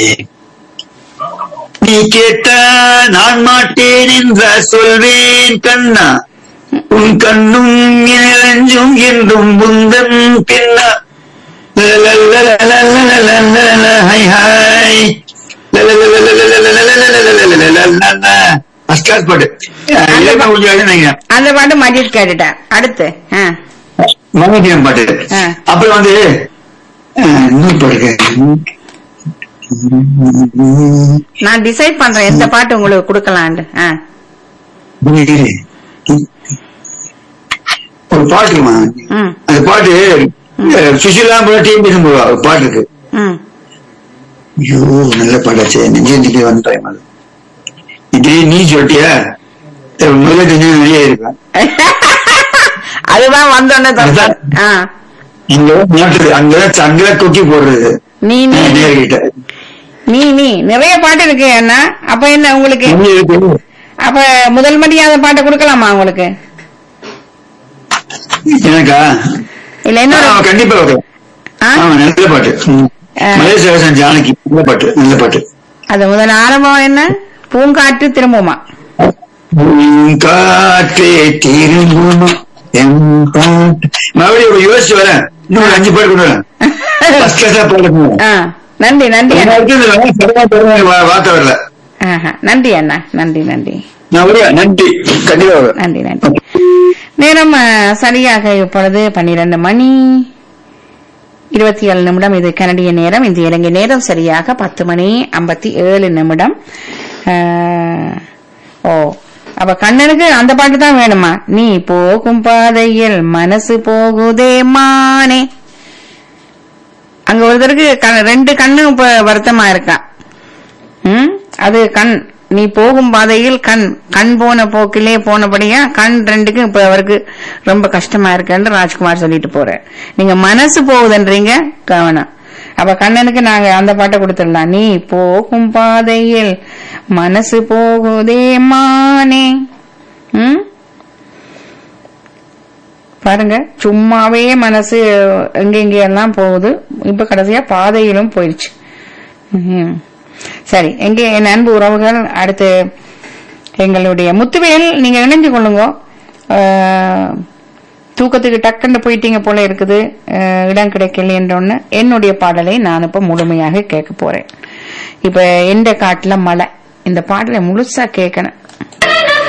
நீ கேட்ட நான் மாட்டேன் என்ற சொல்வேன் கண்ணா உன் கண்ணும் இளஞ்சும் என்றும் புந்தன் பின்னா ஹை ஹாய் ஃபர்ஸ்ட் கிளாஸ் பாட்டு இலக்கணம் கொஞ்சம் எழுதுனீங்க அந்த பாட்டு மஜித் கேட்டுட்டேன் அடுத்து ஆ மங்கத்தியம் பாட்டு ஆ. அப்புறம் வந்து அஹ், இன்னொரு பாட்டு நான் டிசைட் பண்றேன் எந்த பாட்டு உங்களுக்கு கொடுக்கலான்னு ஆ ஒரு பாட்டுமா ம் அந்த பாட்டு அஹ், சுஷீலா டீம் பேசும்போது ஒரு பாட்டு இருக்கு ம் ஐயோ நல்ல பாட்டாச்சு நெஞ்சு வந்துட்டேன் அது இதே நீ சொல்லிட்டியா முதல்ல தெரிஞ்சு வெளியே இருப்பேன் அதுதான் வந்தோடனே தப்பு. அதுதான். ஆ இங்கதான் மாட்டுது அங்கதான் சங்கல கொக்கி போடுறது நீ நீ நேர்கிட்ட நீ நீ நிறைய பாட்டு இருக்கு அண்ணா அப்ப என்ன உங்களுக்கு இங்க இருக்கு. அப்ப முதல் மரியாதை பாட்டை கொடுக்கலாமா உங்களுக்கு எனக்கா இல்ல ஆ, இன்னொரு கண்டிப்பா வரும் ஆ? ஆமா நல்ல பாட்டு ம். ஆ. மலேசியவாசன் ஜானகி நல்ல பாட்டு நல்ல பாட்டு அது முதல் ஆரம்பம் என்ன பூங்காற்று திரும்புமா உன் காற்றே திரும்புமா என் பாட்டு மறுபடியும் ஒரு யோசிச்சு வரேன் இன்னும் ஒரு அஞ்சு பாட்டு கொண்டு வரேன் ஃபர்ஸ்ட் கிளாஸா பாடுறேன் ஆ, நன்றி நன்றி அண்ணா வார்த்தை வரல ஆஹா, நன்றி அண்ணா நன்றி நன்றி நான் வருவேன் நன்றி கண்டிப்பா வருவேன் நன்றி நன்றி நேரம் ஆ, சரியாக இப்பொழுது பன்னிரண்டு மணி இருபத்தி ஏழு நிமிடம் இது கனடிய நேரம் இந்த இலங்கை நேரம் சரியாக பத்து மணி ஐம்பத்தி ஏழு நிமிடம் ஆ, ஓ அப்ப கண்ணனுக்கு அந்த பாட்டு தான் வேணுமா நீ போகும் பாதையில் மனசு போகுதே மானே அங்க ஒருத்தருக்கு க- ரெண்டு கண்ணும் இப்ப வருத்தமா இருக்கா ம் அது கண் நீ போகும் பாதையில் கண் கண் போன போக்கிலே போனபடியா கண் ரெண்டுக்கும் இப்ப அவருக்கு ரொம்ப கஷ்டமா இருக்குன்னு ராஜ்குமார் சொல்லிட்டு போறார் நீங்க மனசு போகுதுன்றீங்க கவனம் அப்ப கண்ணனுக்கு நாங்க அந்த பாட்டை கொடுத்துடலாம் நீ போகும் பாதையில் மனசு போகுதே மானே ம் பாருங்க சும்மாவே மனசு எங்க எங்கெல்லாம் போகுது இப்ப கடைசியா பாதையிலும் போயிடுச்சு ம்ஹும். சரி எங்கே என் அன்பு உறவுகள் அடுத்து எங்களுடைய முத்துவேல் நீங்க இணைஞ்சு கொள்ளுங்க ஆஹ், தூக்கத்துக்கு டக்குன்னு போயிட்டீங்க போல இருக்குது ஆஹ், இடம் கிடைக்கலன்றொன்னு என்னுடைய பாடலை நான் இப்ப முழுமையாக கேட்க போறேன் இப்ப எந்த காட்டுல மழை இந்த பாடலை முழுசா கேட்கணும்